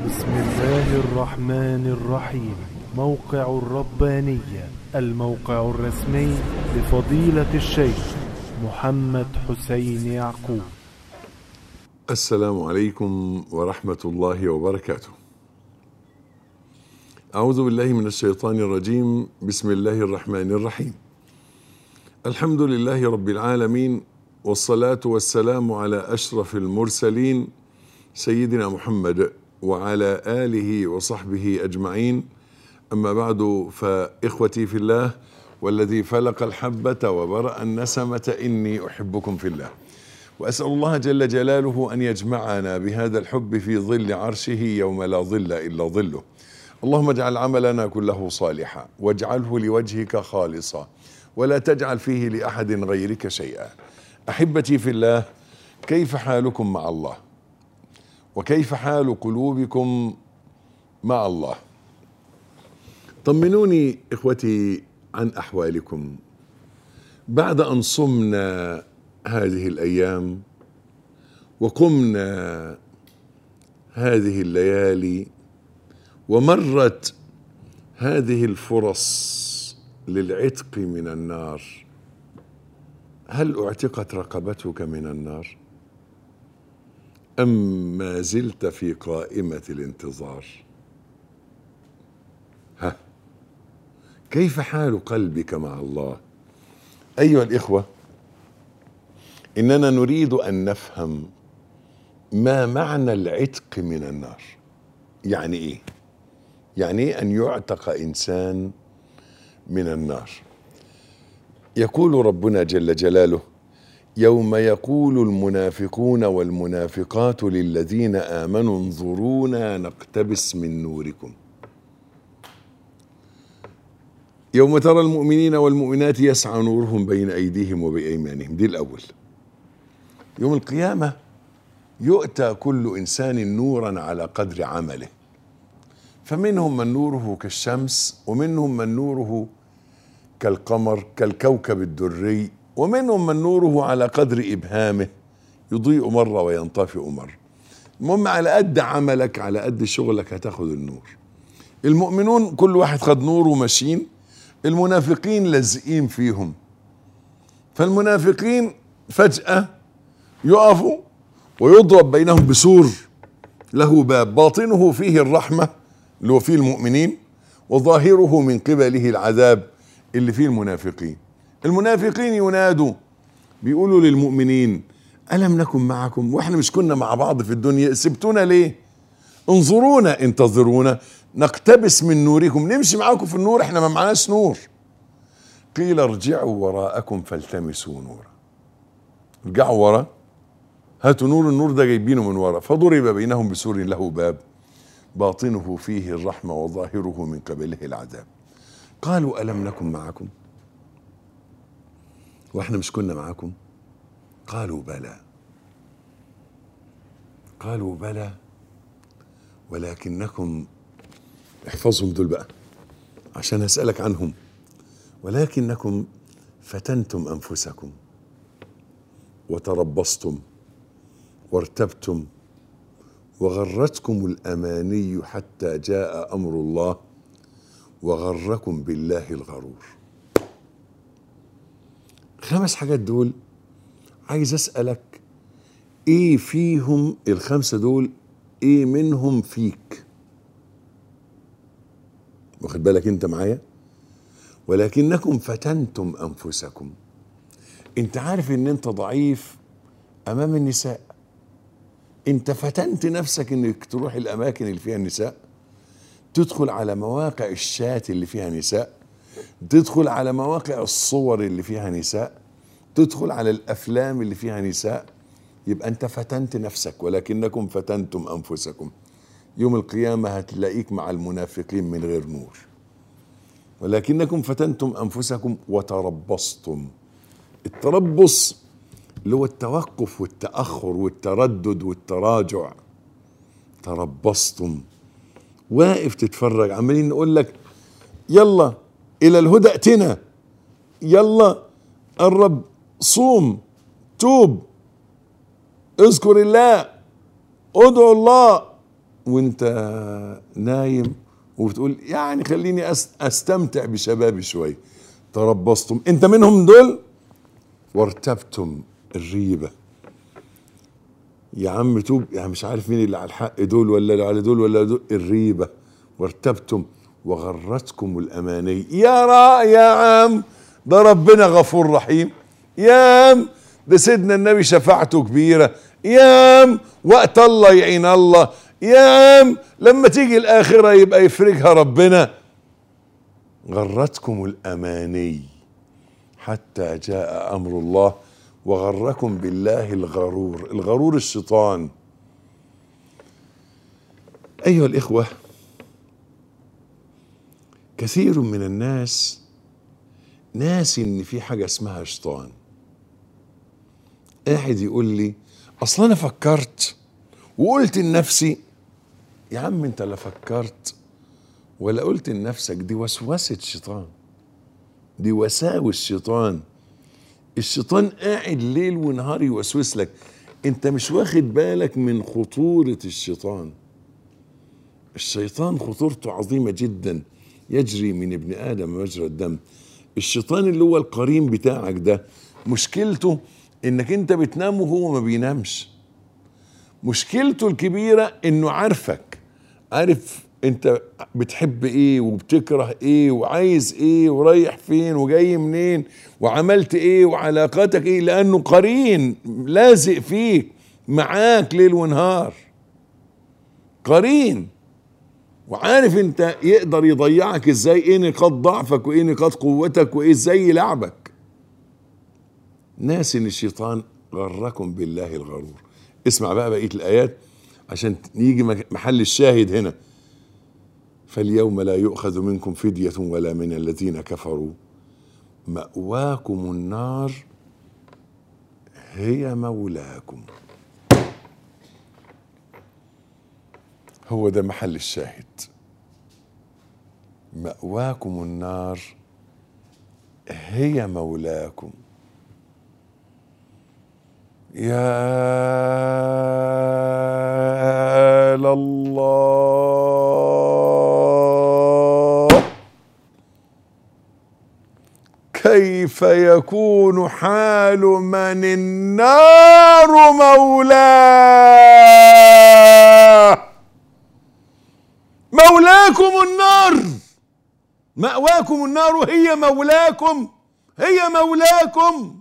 بسم الله الرحمن الرحيم موقع الربانية الموقع الرسمي لفضيلة الشيخ محمد حسين يعقوب السلام عليكم ورحمة الله وبركاته. أعوذ بالله من الشيطان الرجيم، بسم الله الرحمن الرحيم. الحمد لله رب العالمين والصلاة والسلام على أشرف المرسلين سيدنا محمد وعلى آله وصحبه أجمعين. أما بعد فإخوتي في الله والذي فلق الحبة وبرأ النسمة إني أحبكم في الله. واسال الله جل جلاله ان يجمعنا بهذا الحب في ظل عرشه يوم لا ظل الا ظله. اللهم اجعل عملنا كله صالحا واجعله لوجهك خالصا ولا تجعل فيه لاحد غيرك شيئا. احبتي في الله كيف حالكم مع الله؟ وكيف حال قلوبكم مع الله؟ طمنوني اخوتي عن احوالكم بعد ان صمنا هذه الايام وقمنا هذه الليالي ومرت هذه الفرص للعتق من النار هل اعتقت رقبتك من النار ام ما زلت في قائمه الانتظار ها كيف حال قلبك مع الله ايها الاخوه اننا نريد ان نفهم ما معنى العتق من النار يعني ايه يعني ايه ان يعتق انسان من النار يقول ربنا جل جلاله يوم يقول المنافقون والمنافقات للذين امنوا انظرونا نقتبس من نوركم يوم ترى المؤمنين والمؤمنات يسعى نورهم بين ايديهم وبايمانهم دي الاول يوم القيامة يؤتى كل إنسان نورا على قدر عمله فمنهم من نوره كالشمس ومنهم من نوره كالقمر كالكوكب الدري ومنهم من نوره على قدر إبهامه يضيء مرة وينطفئ مرة المهم على قد عملك على قد شغلك هتاخد النور المؤمنون كل واحد خد نوره ماشيين المنافقين لازقين فيهم فالمنافقين فجأة يقفوا ويضرب بينهم بسور له باب باطنه فيه الرحمة اللي هو فيه المؤمنين وظاهره من قبله العذاب اللي فيه المنافقين المنافقين ينادوا بيقولوا للمؤمنين ألم نكن معكم واحنا مش كنا مع بعض في الدنيا سبتونا ليه انظرونا انتظرونا نقتبس من نوركم نمشي معاكم في النور احنا ما معناش نور قيل ارجعوا وراءكم فالتمسوا نورا ارجعوا ورا هاتوا نور النور ده جايبينه من ورا فضرب بينهم بسور له باب باطنه فيه الرحمة وظاهره من قبله العذاب قالوا ألم نكن معكم واحنا مش كنا معكم قالوا بلى قالوا بلى ولكنكم احفظهم دول بقى عشان اسألك عنهم ولكنكم فتنتم أنفسكم وتربصتم وارتبتم وغرتكم الاماني حتى جاء امر الله وغركم بالله الغرور خمس حاجات دول عايز اسالك ايه فيهم الخمسه دول ايه منهم فيك واخد بالك انت معايا ولكنكم فتنتم انفسكم انت عارف ان انت ضعيف امام النساء انت فتنت نفسك انك تروح الاماكن اللي فيها النساء تدخل على مواقع الشات اللي فيها نساء تدخل على مواقع الصور اللي فيها نساء تدخل على الافلام اللي فيها نساء يبقى انت فتنت نفسك ولكنكم فتنتم انفسكم يوم القيامه هتلاقيك مع المنافقين من غير نور ولكنكم فتنتم انفسكم وتربصتم التربص اللي هو التوقف والتأخر والتردد والتراجع تربصتم واقف تتفرج عمالين نقول لك يلا إلى الهدى ائتنا يلا قرب صوم توب اذكر الله ادعو الله وانت نايم وبتقول يعني خليني أس- استمتع بشبابي شوي تربصتم انت منهم دول وارتبتم الريبه يا عم توب يعني مش عارف مين اللي على الحق دول ولا اللي على دول ولا دول الريبه وارتبتم وغرتكم الاماني يا را يا عم ده ربنا غفور رحيم يا عم ده سيدنا النبي شفاعته كبيره يا عم وقت الله يعين الله يا عم لما تيجي الاخره يبقى يفرجها ربنا غرتكم الاماني حتى جاء امر الله وغركم بالله الغرور الغرور الشيطان ايها الاخوه كثير من الناس ناسي ان في حاجه اسمها شيطان قاعد يقول لي اصل انا فكرت وقلت لنفسي يا عم انت لا فكرت ولا قلت لنفسك دي وسوسه شيطان دي وساوس شيطان الشيطان قاعد ليل ونهار يوسوس لك انت مش واخد بالك من خطورة الشيطان الشيطان خطورته عظيمة جدا يجري من ابن آدم مجرى الدم الشيطان اللي هو القرين بتاعك ده مشكلته انك انت بتنام وهو ما بينامش مشكلته الكبيرة انه عارفك عارف انت بتحب ايه وبتكره ايه وعايز ايه ورايح فين وجاي منين وعملت ايه وعلاقاتك ايه لانه قرين لازق فيك معاك ليل ونهار قرين وعارف انت يقدر يضيعك ازاي ايه نقاط ضعفك وايه نقاط قوتك وايه ازاي يلعبك ناس ان الشيطان غركم بالله الغرور اسمع بقى بقيه الايات عشان يجي محل الشاهد هنا فاليوم لا يؤخذ منكم فدية ولا من الذين كفروا مأواكم النار هي مولاكم هو ده محل الشاهد مأواكم النار هي مولاكم يا لله كيف يكون حال من النار مولاه مولاكم النار مأواكم النار هي مولاكم هي مولاكم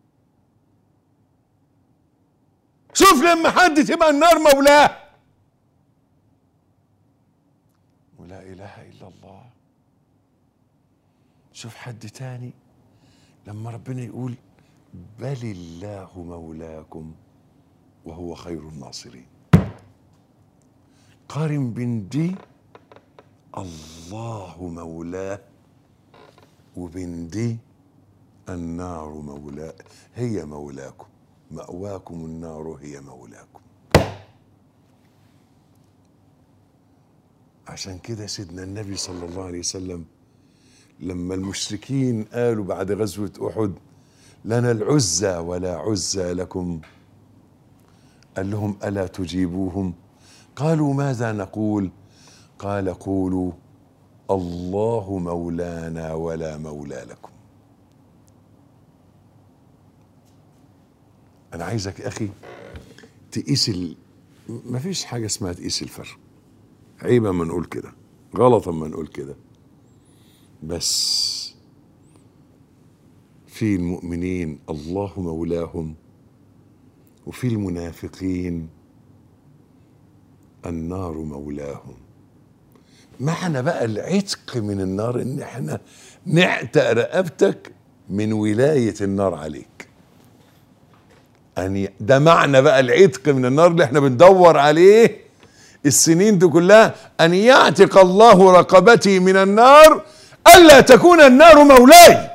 شوف لما حد تبقى النار مولاه ولا اله الا الله شوف حد تاني لما ربنا يقول بل الله مولاكم وهو خير الناصرين قارن بين دي الله مولاه وبين دي النار مولاه هي مولاكم مأواكم النار هي مولاكم عشان كده سيدنا النبي صلى الله عليه وسلم لما المشركين قالوا بعد غزوة أحد لنا العزى ولا عزى لكم قال لهم ألا تجيبوهم قالوا ماذا نقول قال قولوا الله مولانا ولا مولى لكم انا عايزك يا اخي تقيس ال... ما فيش حاجه اسمها تقيس الفرق عيب اما نقول كده غلط اما نقول كده بس في المؤمنين الله مولاهم وفي المنافقين النار مولاهم معنى بقى العتق من النار ان احنا نعتق رقبتك من ولايه النار عليك يعني ده معنى بقى العتق من النار اللي احنا بندور عليه السنين دي كلها ان يعتق الله رقبتي من النار الا تكون النار مولاي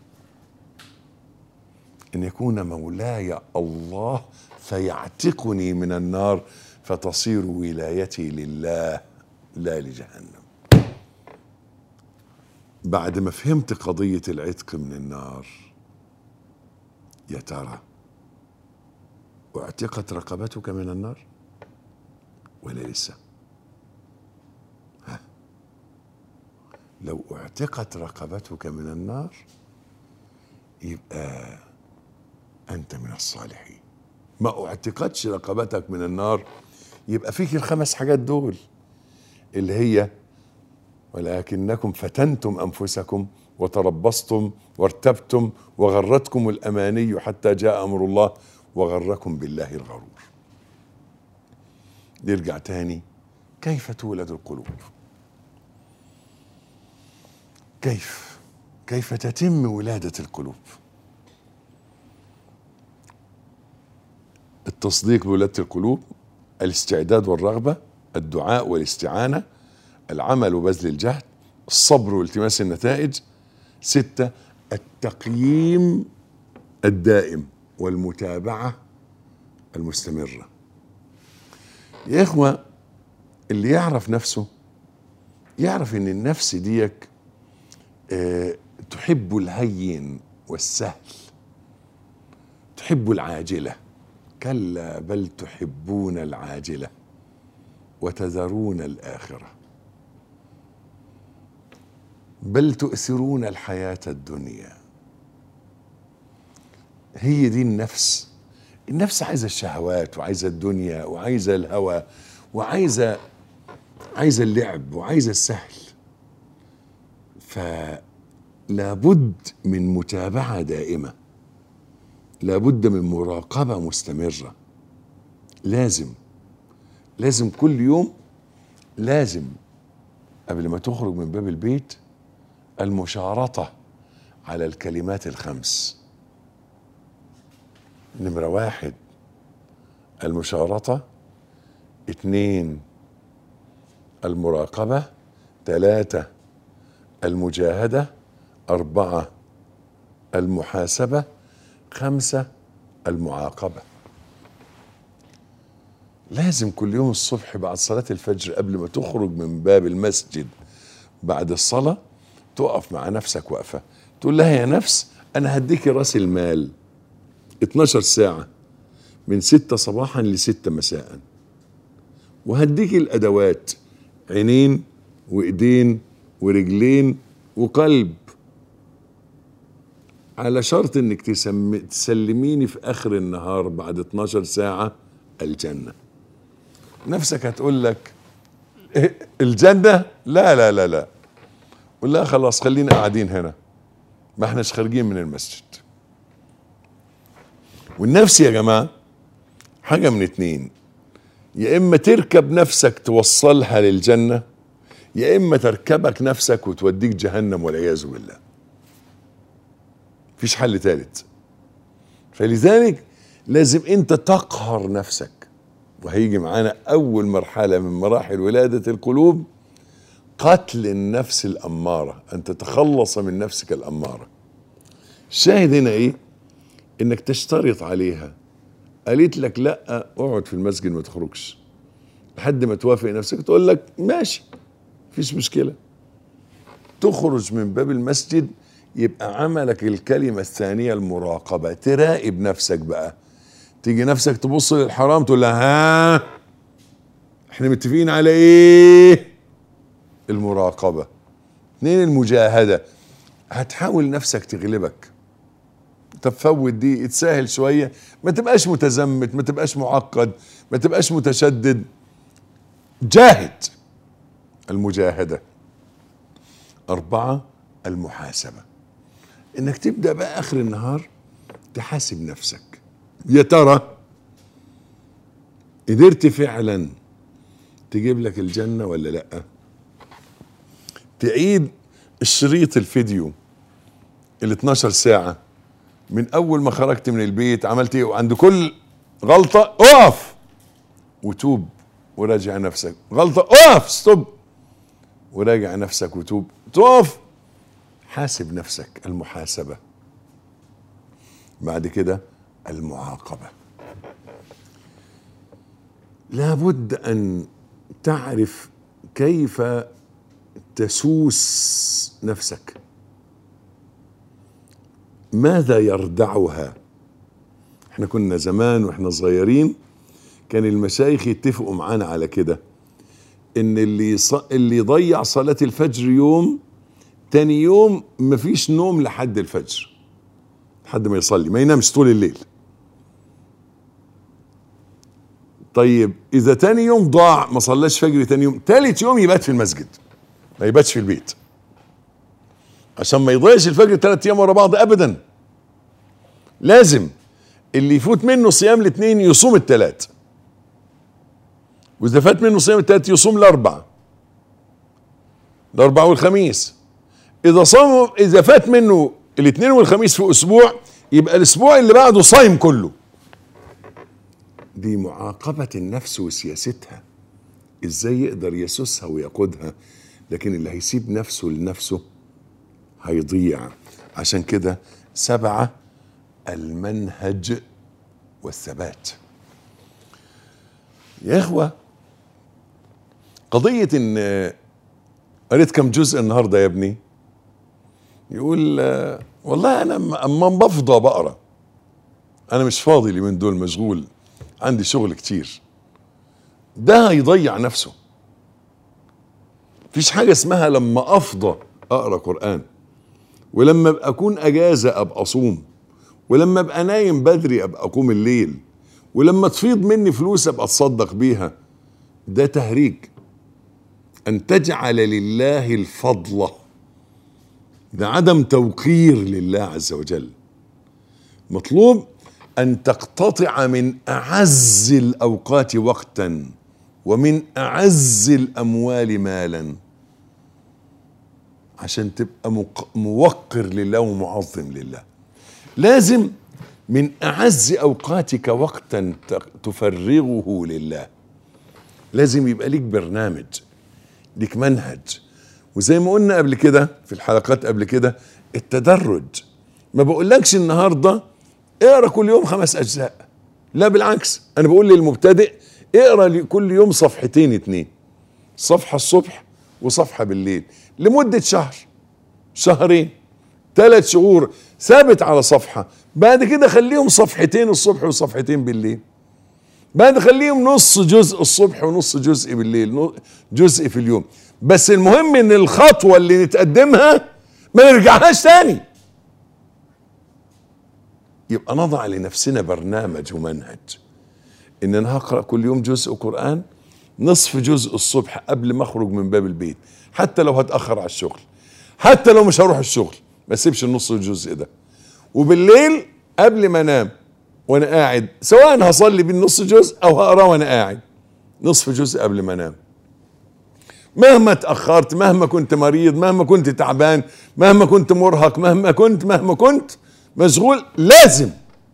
ان يكون مولاي الله فيعتقني من النار فتصير ولايتي لله لا لجهنم بعد ما فهمت قضيه العتق من النار يا ترى اعتقت رقبتك من النار ولا لسه لو اعتقت رقبتك من النار يبقى انت من الصالحين ما اعتقدش رقبتك من النار يبقى فيك الخمس حاجات دول اللي هي ولكنكم فتنتم انفسكم وتربصتم وارتبتم وغرتكم الاماني حتى جاء امر الله وغركم بالله الغرور نرجع تاني كيف تولد القلوب كيف كيف تتم ولاده القلوب التصديق بولاده القلوب الاستعداد والرغبه الدعاء والاستعانه العمل وبذل الجهد الصبر والتماس النتائج ستة التقييم الدائم والمتابعة المستمرة يا إخوة اللي يعرف نفسه يعرف ان النفس ديك آه، تحب الهين والسهل تحب العاجلة كلا بل تحبون العاجلة وتذرون الآخرة بل تؤثرون الحياة الدنيا هي دي النفس النفس عايزة الشهوات وعايزة الدنيا وعايزة الهوى وعايزة عايزة اللعب وعايزة السهل فلابد من متابعة دائمة لابد من مراقبة مستمرة لازم لازم كل يوم لازم قبل ما تخرج من باب البيت المشارطة على الكلمات الخمس نمرة واحد المشارطة اثنين المراقبة ثلاثة المجاهدة أربعة المحاسبة خمسة المعاقبة لازم كل يوم الصبح بعد صلاة الفجر قبل ما تخرج من باب المسجد بعد الصلاة تقف مع نفسك وقفة تقول لها يا نفس أنا هديكي راس المال 12 ساعة من ستة صباحا لستة مساء وهديكي الأدوات عينين وإيدين ورجلين وقلب على شرط انك تسم... تسلميني في اخر النهار بعد 12 ساعة الجنة نفسك هتقول لك إيه الجنة لا لا لا لا قول لها خلاص خلينا قاعدين هنا ما احناش خارجين من المسجد والنفس يا جماعة حاجة من اتنين يا اما تركب نفسك توصلها للجنة يا اما تركبك نفسك وتوديك جهنم والعياذ بالله مفيش حل ثالث فلذلك لازم انت تقهر نفسك وهيجي معانا اول مرحله من مراحل ولاده القلوب قتل النفس الاماره ان تتخلص من نفسك الاماره الشاهد هنا ايه انك تشترط عليها قالت لك لا اقعد في المسجد ما تخرجش لحد ما توافق نفسك تقول لك ماشي مفيش مشكله تخرج من باب المسجد يبقى عملك الكلمة الثانية المراقبة تراقب نفسك بقى تيجي نفسك تبص للحرام تقول لها ها احنا متفقين على ايه المراقبة اثنين المجاهدة هتحاول نفسك تغلبك طب فوت دي اتساهل شوية ما تبقاش متزمت ما تبقاش معقد ما تبقاش متشدد جاهد المجاهدة أربعة المحاسبة انك تبدا بقى اخر النهار تحاسب نفسك يا ترى قدرت فعلا تجيب لك الجنه ولا لا تعيد الشريط الفيديو ال 12 ساعه من اول ما خرجت من البيت عملت ايه وعند كل غلطه اقف وتوب وراجع نفسك غلطه اقف ستوب وراجع نفسك وتوب تقف حاسب نفسك المحاسبة بعد كده المعاقبة لابد أن تعرف كيف تسوس نفسك ماذا يردعها احنا كنا زمان واحنا صغيرين كان المشايخ يتفقوا معانا على كده ان اللي ص... اللي يضيع صلاة الفجر يوم تاني يوم مفيش نوم لحد الفجر لحد ما يصلي ما ينامش طول الليل طيب اذا تاني يوم ضاع ما صلاش فجر تاني يوم تالت يوم يبات في المسجد ما يباتش في البيت عشان ما يضيعش الفجر ثلاث ايام ورا بعض ابدا لازم اللي يفوت منه صيام الاثنين يصوم الثلاث واذا فات منه صيام الثلاث يصوم الاربع الاربع والخميس اذا صام اذا فات منه الاثنين والخميس في اسبوع يبقى الاسبوع اللي بعده صايم كله دي معاقبة النفس وسياستها ازاي يقدر يسوسها ويقودها لكن اللي هيسيب نفسه لنفسه هيضيع عشان كده سبعة المنهج والثبات يا اخوة قضية ان قريت كم جزء النهارده يا ابني يقول آه، والله انا أما- اما بفضى بقرا انا مش فاضي اليومين دول مشغول عندي شغل كتير ده هيضيع نفسه مفيش حاجة اسمها لما أفضى أقرأ قرآن ولما أبقى أكون أجازة أبقى أصوم ولما أبقى نايم بدري أبقى أقوم الليل ولما تفيض مني فلوس أبقى أتصدق بيها ده تهريج أن تجعل لله الفضل ده عدم توقير لله عز وجل مطلوب أن تقتطع من أعز الأوقات وقتا ومن أعز الأموال مالا عشان تبقى مق- موقر لله ومعظم لله لازم من أعز أوقاتك وقتا ت- تفرغه لله لازم يبقى ليك برنامج ليك منهج وزي ما قلنا قبل كده في الحلقات قبل كده التدرج ما بقولكش النهارده اقرا كل يوم خمس اجزاء لا بالعكس انا بقول للمبتدئ اقرا لي- كل يوم صفحتين اتنين صفحه الصبح وصفحه بالليل لمده شهر شهرين ثلاث شهور ثابت على صفحه بعد كده خليهم صفحتين الصبح وصفحتين بالليل بعد خليهم نص جزء الصبح ونص جزء بالليل نو- جزء في اليوم بس المهم ان الخطوه اللي نتقدمها ما نرجعهاش تاني يبقى نضع لنفسنا برنامج ومنهج ان انا هقرا كل يوم جزء قران نصف جزء الصبح قبل ما اخرج من باب البيت حتى لو هتاخر على الشغل حتى لو مش هروح الشغل ما اسيبش النص الجزء ده وبالليل قبل ما انام وانا قاعد سواء هصلي بالنص جزء او هقراه وانا قاعد نصف جزء قبل ما انام مهما تاخرت مهما كنت مريض مهما كنت تعبان مهما كنت مرهق مهما كنت مهما كنت مشغول لازم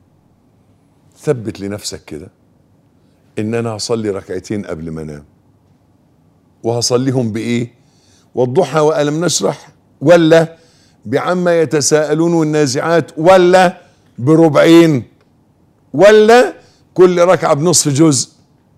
ثبت لنفسك كده ان انا هصلي ركعتين قبل ما انام وهصليهم بايه والضحى والم نشرح ولا بعما يتساءلون والنازعات ولا بربعين ولا كل ركعه بنصف جزء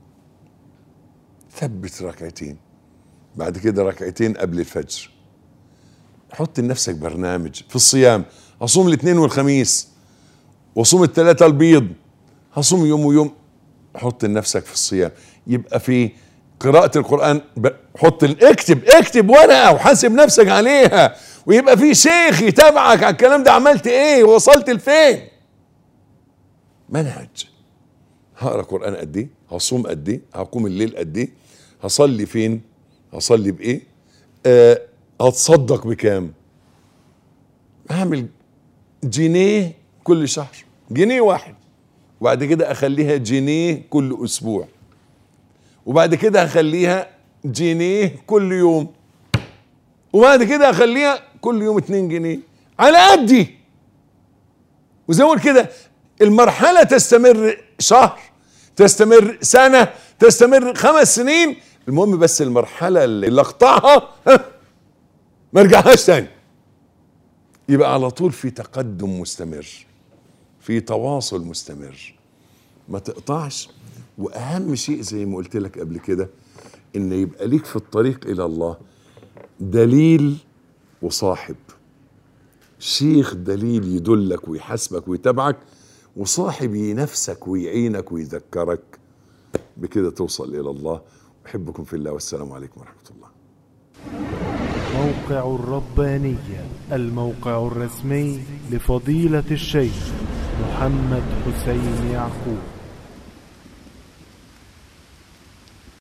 ثبت ركعتين بعد كده ركعتين قبل الفجر حط لنفسك برنامج في الصيام هصوم الاثنين والخميس واصوم الثلاثه البيض هصوم يوم ويوم حط لنفسك في الصيام يبقى في قراءة القرآن ب- حط ال- اكتب اكتب ورقة وحاسب نفسك عليها ويبقى في شيخ يتابعك على الكلام ده عملت ايه وصلت لفين منهج هقرا قرآن قد ايه هصوم قد ايه هقوم الليل قد ايه هصلي فين هصلي بايه آه هتصدق بكام هعمل جنيه كل شهر جنيه واحد وبعد كده اخليها جنيه كل اسبوع وبعد كده اخليها جنيه كل يوم وبعد كده اخليها كل يوم اتنين جنيه على قدي وزي ما اقول كده المرحلة تستمر شهر تستمر سنة تستمر خمس سنين المهم بس المرحلة اللي اقطعها ها، ما ارجعهاش تاني يبقى على طول في تقدم مستمر في تواصل مستمر ما تقطعش واهم شيء زي ما قلت لك قبل كده ان يبقى ليك في الطريق الى الله دليل وصاحب شيخ دليل يدلك ويحاسبك ويتابعك وصاحب ينفسك ويعينك ويذكرك بكده توصل الى الله احبكم في الله والسلام عليكم ورحمه الله موقع الربانية الموقع الرسمي لفضيلة الشيخ محمد حسين يعقوب